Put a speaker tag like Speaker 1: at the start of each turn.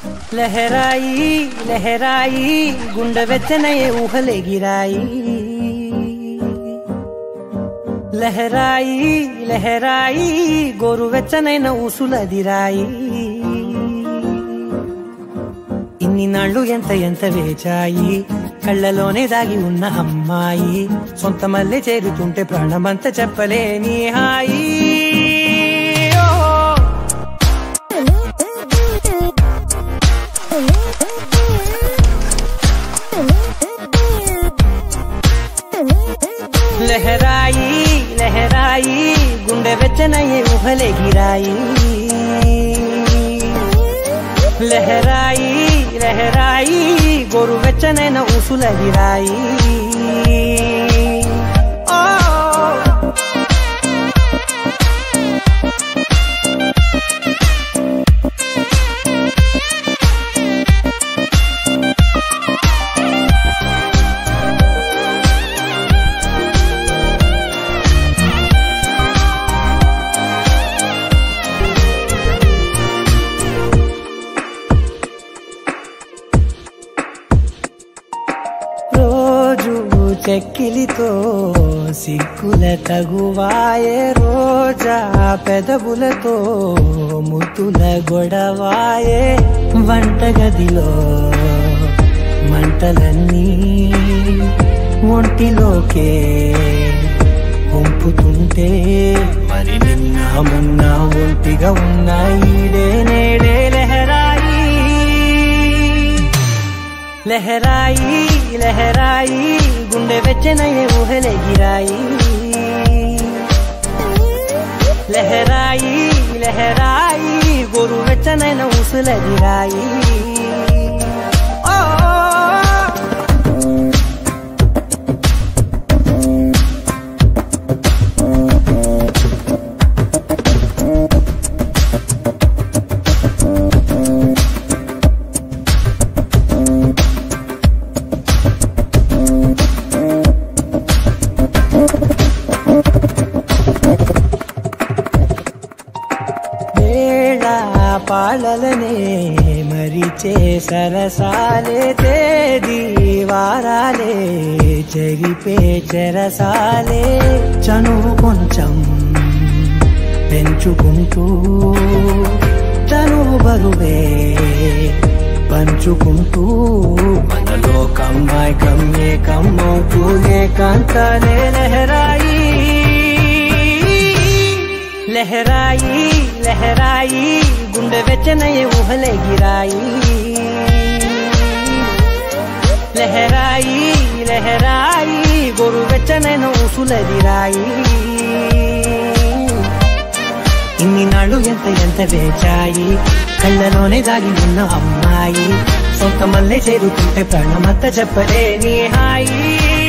Speaker 1: లహరాయి లహరాయి గుండె వెచ్చనయే ఊహలెగిరాయి లహరాయి లహరాయి గోరు వెచ్చనైన ఊసులదిరాయి ఇన్ని నాళ్ళు ఎంత ఎంత వేచాయి కళ్ళలోనే దాగి ఉన్న అమ్మాయి సొంత మల్లె చేరుతుంటే ప్రాణమంత చెప్పలేని హాయి ఓ లహరాయి లహరాయి గుండె వెచ్చనయ్యే ఊహలెగిరాయి లహరాయి లహరాయి గోరు వెచ్చనైన ఊసులగిరాయి ఓ రోజు చెక్కిలితో సిగ్గుల తగువాయే రోజా పెదవులతో ముద్దుల గొడవాయే వంటగదిలో మంటలన్నీ ఒంటిలోకే వంపుతుంటే మరి నిన్న మొన్న ఒంటిగా ఉన్న ఈడే నేడే లహరాయి లహరాయి లహరాయి గుండె వెచ్చనయ్యే ఊహలెగిరాయి లహరాయి లహరాయి గోరు వెచ్చనైన ఊసులగిరాయి ఓ వేళ పాలలనే మరిచే సరసాలే తేదీ వారాలే చెరిపే చెరసాలే చనువు కొంచెం పెంచుకుంటూ చనువు బరువే పంచుకుంటూ మనలో కమ్మాయి కమ్మే కమ్మవుతూనే కాంతలే లహరాయి లహరాయి లహరాయి గుండె వెచ్చనయ్యే ఊహలెగిరాయి లహరాయి లహరాయి గోరు వెచ్చనైన ఊసులదిరాయి ఇన్ని నాళ్ళు ఎంత ఎంత వేచాయి కళ్ళలోనే దాగి ఉన్న అమ్మాయి సొంత మల్లె చేరుతుంటే ప్రాణమంతా చెప్పలేని హాయి